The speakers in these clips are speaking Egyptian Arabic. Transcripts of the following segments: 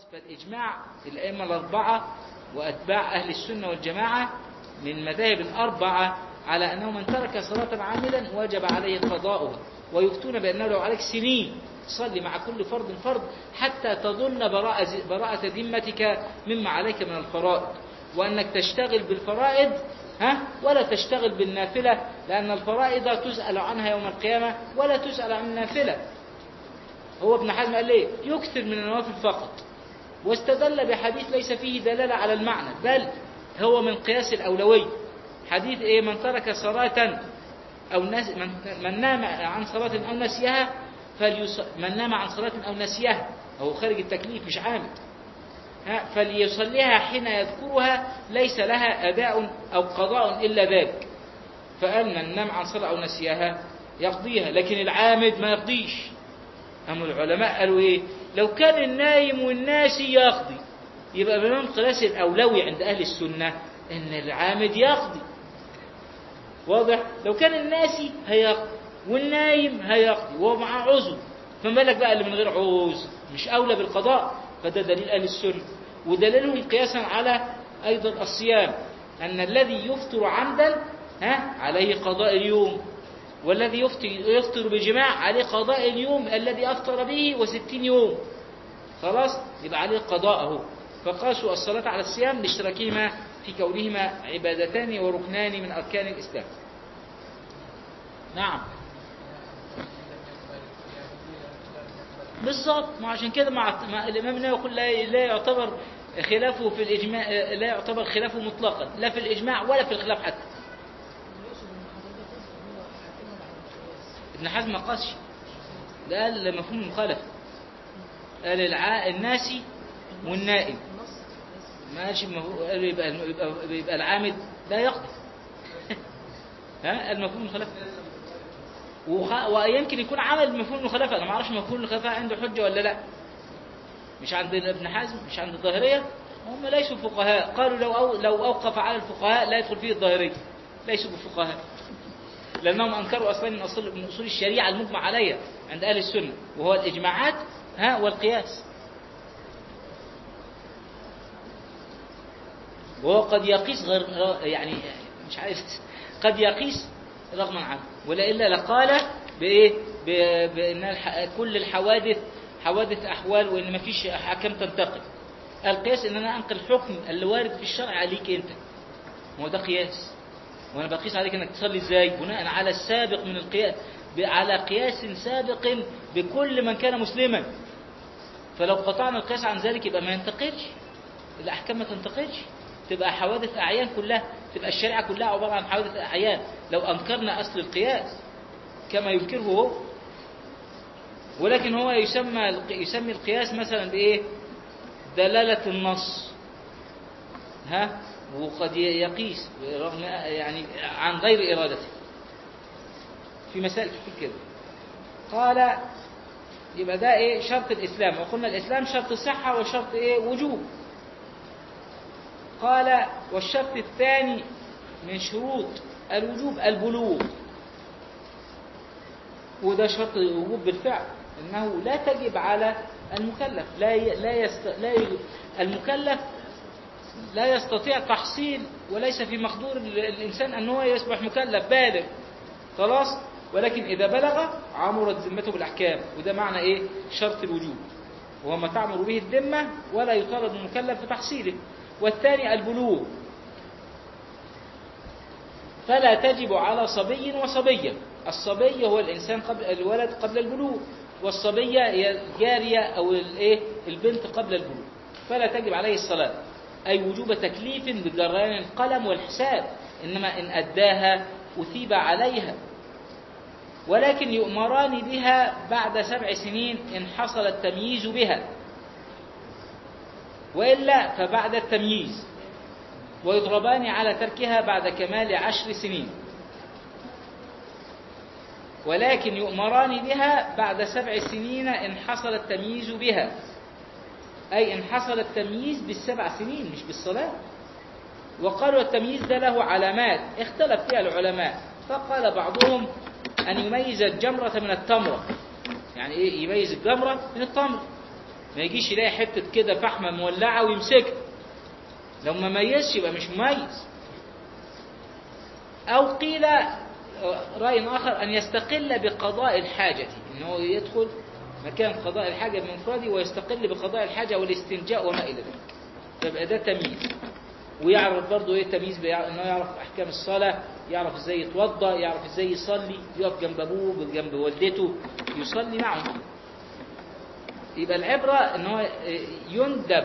فالإجماع الأئمة الأربعة وأتباع أهل السنة والجماعة من المذاهب الأربعة على أنه من ترك صلاة عامدا وجب عليه قضاؤها ويفتون بأنه لو عليك سنين تصلي مع كل فرض فرض حتى تظن براءة, براءة ذمتك مما عليك من الفرائض وأنك تشتغل بالفرائض ها ولا تشتغل بالنافلة لأن الفرائض تسأل عنها يوم القيامة ولا تسأل عن النافلة هو ابن حزم قال ليه يكثر من النوافل فقط واستدل بحديث ليس فيه دلالة على المعنى بل هو من قياس الأولوية حديث إيه من ترك صلاة أو نس من, من نام عن صلاة أو نسيها فليص... من نام عن صلاة أو نسيها هو خارج التكليف مش عامد ها فليصليها حين يذكرها ليس لها أداء أو قضاء إلا ذلك فقال من نام عن صلاة أو نسيها يقضيها لكن العامد ما يقضيش أما العلماء قالوا إيه لو كان النايم والناسي يقضي يبقى بنون قياس الأولوي عند أهل السنة إن العامد يقضي واضح لو كان الناسي هيقضي والنايم هيقضي وهو معاه عذر فما بالك بقى اللي من غير عذر مش أولى بالقضاء فده دليل أهل السنة ودليلهم قياسا على أيضا الصيام أن الذي يفطر عمدا ها عليه قضاء اليوم والذي يفطر, يفطر بجماع عليه قضاء اليوم الذي أفطر به وستين يوم خلاص يبقى عليه قضاء اهو فقاسوا الصلاة على الصيام لاشتراكهما في كونهما عبادتان وركنان من أركان الإسلام نعم بالظبط ما عشان كده مع مع الإمام النووي يقول لا, لا يعتبر خلافه في الإجماع لا يعتبر خلافه مطلقا لا في الإجماع ولا في الخلاف حتى ابن حزم ما قاسش ده قال مفهوم المخالفة قال الع... الناسي والنائم ما قالش قال يبقى, يبقى, يبقى العامد لا يقضي ها المفهوم المخالفة وخ... ويمكن يكون عمل مفهوم المخالفة أنا ما أعرفش مفهوم المخالفة عنده حجة ولا لا مش عند ابن حزم مش عند الظاهرية هم ليسوا فقهاء قالوا لو أو... لو أوقف على الفقهاء لا يدخل فيه الظاهرية ليسوا بفقهاء لأنهم أنكروا أصلا من أصول من أصول الشريعة المجمع عليها عند أهل السنة وهو الإجماعات ها والقياس وهو قد يقيس غير يعني مش عارف قد يقيس رغما عنه ولا لقال بإيه بأن الح... كل الحوادث حوادث أحوال وإن ما فيش أحكام تنتقل القياس إن أنا أنقل الحكم اللي وارد في الشرع عليك أنت هو ده قياس وأنا بقيس عليك أنك تصلي إزاي بناء على السابق من القياس على قياس سابق بكل من كان مسلما فلو قطعنا القياس عن ذلك يبقى ما ينتقلش الأحكام ما تنتقلش تبقى حوادث أعيان كلها تبقى الشريعة كلها عبارة عن حوادث أعيان لو أنكرنا أصل القياس كما ينكره هو ولكن هو يسمى يسمي القياس مثلا بإيه دلالة النص ها وقد يقيس رغم يعني عن غير إرادته في مسائل كتير كده قال يبقى ده ايه شرط الإسلام وقلنا الإسلام شرط الصحة وشرط ايه وجوب قال والشرط الثاني من شروط الوجوب البلوغ وده شرط الوجوب بالفعل انه لا تجب على المكلف لا ي... لا, يست... لا ي... المكلف لا يستطيع تحصيل وليس في مقدور الإنسان أن هو يصبح مكلف بالغ خلاص ولكن إذا بلغ عمرت ذمته بالأحكام وده معنى إيه شرط الوجوب وهو ما تعمر به الذمة ولا يطالب المكلف بتحصيله والثاني البلوغ فلا تجب على صبي وصبية الصبي هو الإنسان قبل الولد قبل البلوغ والصبية هي الجارية أو الإيه البنت قبل البلوغ فلا تجب عليه الصلاة أي وجوب تكليف بجريان القلم والحساب إنما إن أداها أثيب عليها ولكن يؤمران بها بعد سبع سنين إن حصل التمييز بها وإلا فبعد التمييز ويضربان على تركها بعد كمال عشر سنين ولكن يؤمران بها بعد سبع سنين إن حصل التمييز بها أي إن حصل التمييز بالسبع سنين مش بالصلاة وقالوا التمييز ده له علامات اختلف فيها العلماء فقال بعضهم أن يميز الجمرة من التمرة يعني إيه يميز الجمرة من التمر ما يجيش يلاقي حتة كده فحمة مولعة ويمسكها لو ما ميزش يبقى مش مميز أو قيل رأي آخر أن يستقل بقضاء الحاجة إن هو يدخل مكان قضاء الحاجة بمفرده ويستقل بقضاء الحاجة والاستنجاء وما إلى ذلك فيبقى ده تمييز ويعرف برضه ايه التمييز بيع- انه يعرف احكام الصلاه يعرف ازاي يتوضا يعرف ازاي يصلي يقف جنب ابوه جنب والدته يصلي معهم يبقى العبره ان هو يندب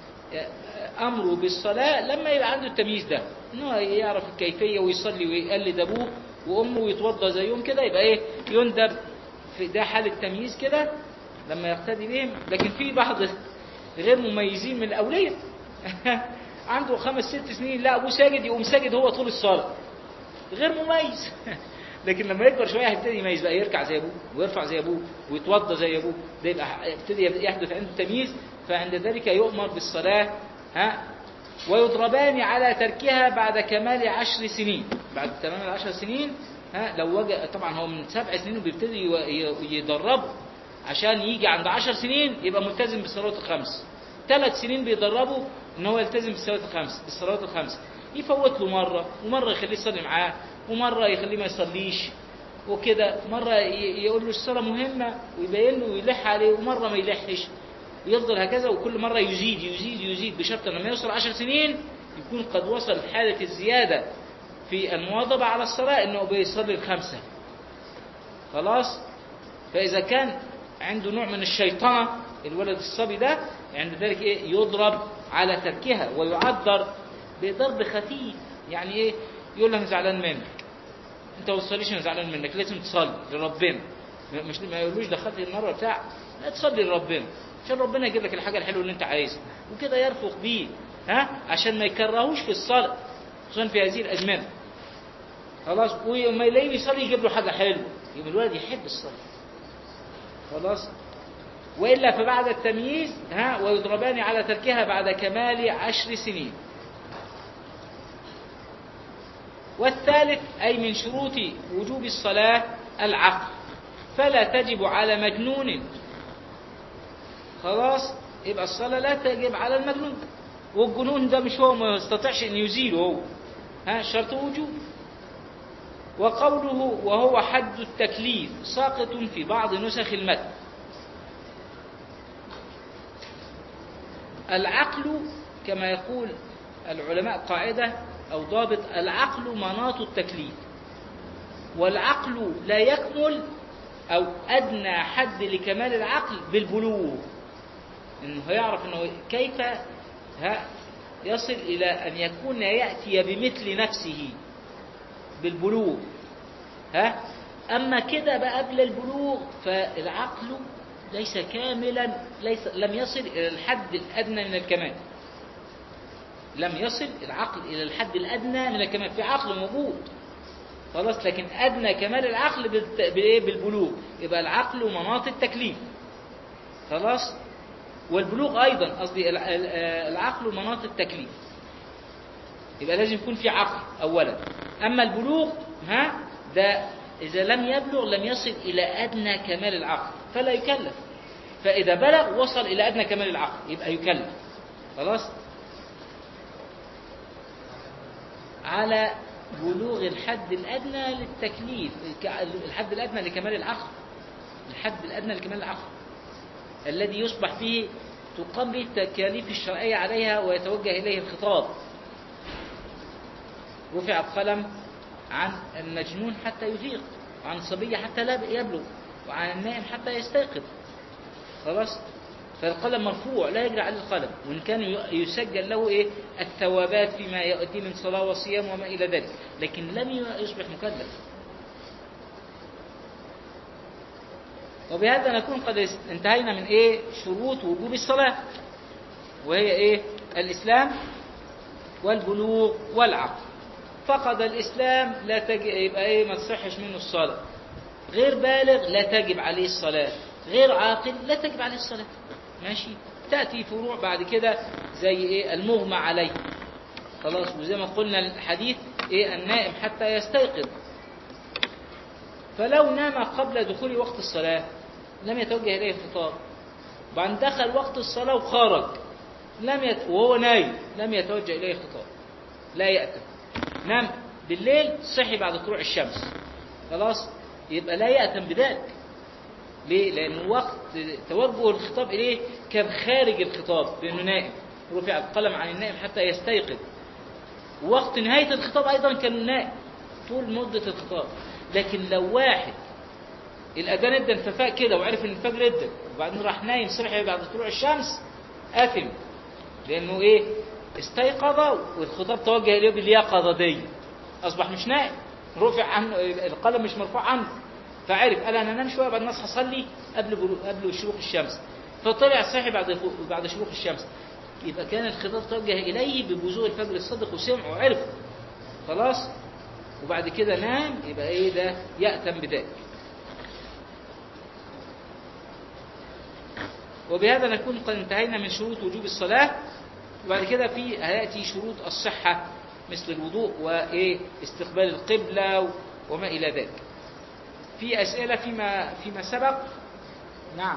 امره بالصلاه لما يبقى عنده التمييز ده ان هو يعرف الكيفيه ويصلي ويقلد ابوه وامه ويتوضا زيهم كده يبقى ايه يندب في ده حال التمييز كده لما يقتدي بهم لكن في بعض غير مميزين من الاولياء عنده خمس ست سنين لا ابوه ساجد يقوم ساجد هو طول الصلاه غير مميز لكن لما يكبر شويه هيبتدي يميز بقى يركع زي ابوه ويرفع زي ابوه ويتوضا زي ابوه ده يبقى يبتدي يحدث عنده تمييز فعند ذلك يؤمر بالصلاه ها ويضربان على تركها بعد كمال عشر سنين بعد تمام العشر سنين ها لو وجد طبعا هو من سبع سنين وبيبتدي ي- يدربه عشان يجي عند عشر سنين يبقى ملتزم بالصلوات الخمس ثلاث سنين بيدربه ان هو يلتزم بالصلوات الخمس بالصلوات الخمس يفوت له مره ومره يخليه يصلي معاه ومره يخليه ما يصليش وكده مره ي- يقول له الصلاه مهمه ويبين له ويلح عليه ومره ما يلحش ويفضل هكذا وكل مره يزيد يزيد يزيد بشرط إن لما يوصل عشر سنين يكون قد وصل حاله الزياده في المواظبه على الصلاه انه بيصلي الخمسه خلاص فإذا كان عنده نوع من الشيطنة الولد الصبي ده عند ذلك إيه يضرب على تركها ويعذر بضرب خفيف يعني إيه يقول له أنا زعلان منك أنت ما تصليش أنا زعلان منك لازم تصلي لربنا ما- مش ما يقولوش دخلت النار ولا بتاع لا تصلي لربنا عشان ربنا يجيب لك الحاجة الحلوة اللي أنت عايزها وكده يرفق بيه ها عشان ما يكرهوش في الصلاة خصوصا في هذه الأزمنة خلاص وما يلاقيه بيصلي يجيب له حاجة حلوة يبقى الولد يحب الصلاة خلاص وإلا فبعد التمييز ها ويضربان على تركها بعد كمال عشر سنين والثالث أي من شروط وجوب الصلاة العقل فلا تجب على مجنون خلاص يبقى الصلاة لا تجب على المجنون والجنون ده مش هو ما يستطيعش أن يزيله هو ها شرط وجوب وقوله وهو حد التكليف ساقط في بعض نسخ المتن العقل كما يقول العلماء قاعدة أو ضابط العقل مناط التكليف والعقل لا يكمل أو أدنى حد لكمال العقل بالبلوغ إنه يعرف إنه كيف ها يصل إلى أن يكون يأتي بمثل نفسه بالبلوغ ها أما كده بقى قبل البلوغ فالعقل ليس كاملا ليس لم يصل إلى الحد الأدنى من الكمال لم يصل العقل إلى الحد الأدنى من الكمال في عقل موجود خلاص لكن أدنى كمال العقل بالت- بإيه؟ بالبلوغ يبقى العقل مناط التكليف خلاص والبلوغ أيضا قصدي الع- ال- آه، العقل مناط التكليف يبقى لازم يكون في عقل أولا أما البلوغ ها ده إذا لم يبلغ لم يصل إلى أدنى كمال العقل فلا يكلف فإذا بلغ وصل إلى أدنى كمال العقل يبقى يكلف خلاص على بلوغ الحد الأدنى للتكليف الحد الأدنى لكمال العقل الحد الأدنى لكمال العقل الذي يصبح فيه تقام به التكاليف الشرعية عليها ويتوجه إليه الخطاب رفع القلم عن المجنون حتى يفيق وعن الصبي حتى لا يبلغ وعن النائم حتى يستيقظ خلاص فالقلم مرفوع لا يجري عليه القلم وإن كان يسجل له إيه الثوابات فيما يأتي من صلاة وصيام وما إلى ذلك لكن لم يصبح مكلف وبهذا نكون قد انتهينا من إيه شروط وجوب الصلاة وهي إيه الإسلام والبلوغ والعقل فقد الإسلام لا تجب يبقى إيه ما تصحش منه الصلاة غير بالغ لا تجب عليه الصلاة غير عاقل لا تجب عليه الصلاة ماشي تأتي فروع بعد كده زي إيه المغمى عليه خلاص وزي ما قلنا الحديث إيه النائم حتى يستيقظ فلو نام قبل دخول وقت الصلاة لم يتوجه إليه الخطاب وبعدين دخل وقت الصلاة وخرج لم يت... وهو نايم لم يتوجه إليه خطاب لا يأتم نام بالليل صحي بعد طلوع الشمس خلاص يبقى لا يأتم بذلك ليه؟ لأن وقت توجه الخطاب إليه كان خارج الخطاب لأنه نائم رفع القلم عن النائم حتى يستيقظ وقت نهاية الخطاب أيضا كان نائم طول مدة الخطاب لكن لو واحد الأذان ادن ففاق كده وعرف إن الفجر ادن وبعدين راح نايم صحي بعد طلوع الشمس آثم لأنه إيه استيقظ والخطاب توجه إليه باليقظة دي أصبح مش نائم رفع عنه القلم مش مرفوع عنه فعرف قال أنا أنام شوية بعد الناس هصلي قبل برو... قبل شروق الشمس فطلع صحي بعد بعد شروق الشمس يبقى كان الخطاب توجه إليه ببزوغ الفجر الصدق وسمع وعرف خلاص وبعد كده نام يبقى ايه ده يأتم بذلك وبهذا نكون قد انتهينا من شروط وجوب الصلاة وبعد كده في هيأتي شروط الصحة مثل الوضوء وإيه استقبال القبلة وما إلى ذلك في أسئلة فيما فيما سبق نعم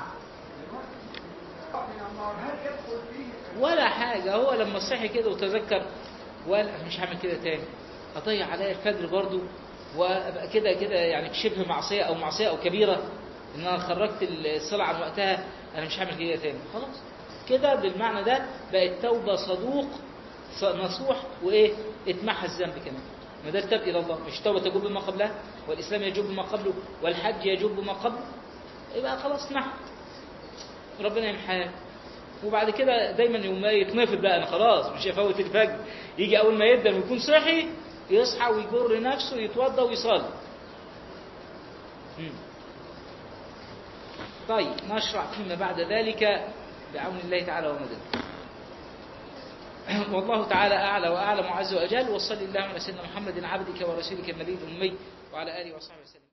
ولا حاجة هو لما صحي كده وتذكر وقال مش هعمل كده تاني أضيع عليا الفجر برضو وأبقى كده كده يعني بشبه معصية أو معصية أو كبيرة إن أنا خرجت الصلاة عن وقتها أنا مش هعمل كده تاني خلاص كده بالمعنى ده بقت توبة صدوق نصوح وإيه اتمحى الذنب كمان ما ده التوبة إلى الله مش توبة تجوب ما قبلها والإسلام يجوب ما قبله والحج يجوب ما قبله يبقى خلاص نحن ربنا يمحاه وبعد كده دايما يوم يتنفض بقى انا خلاص مش هفوت الفجر يجي اول ما يبدا ويكون صحي يصحى ويجر نفسه يتوضا ويصلي طيب نشرع فيما بعد ذلك بعون الله تعالى ومدده والله تعالى أعلى وأعلم عز وأجل وصلي اللهم على سيدنا محمد عبدك ورسولك النبي الأمي وعلى آله وصحبه وسلم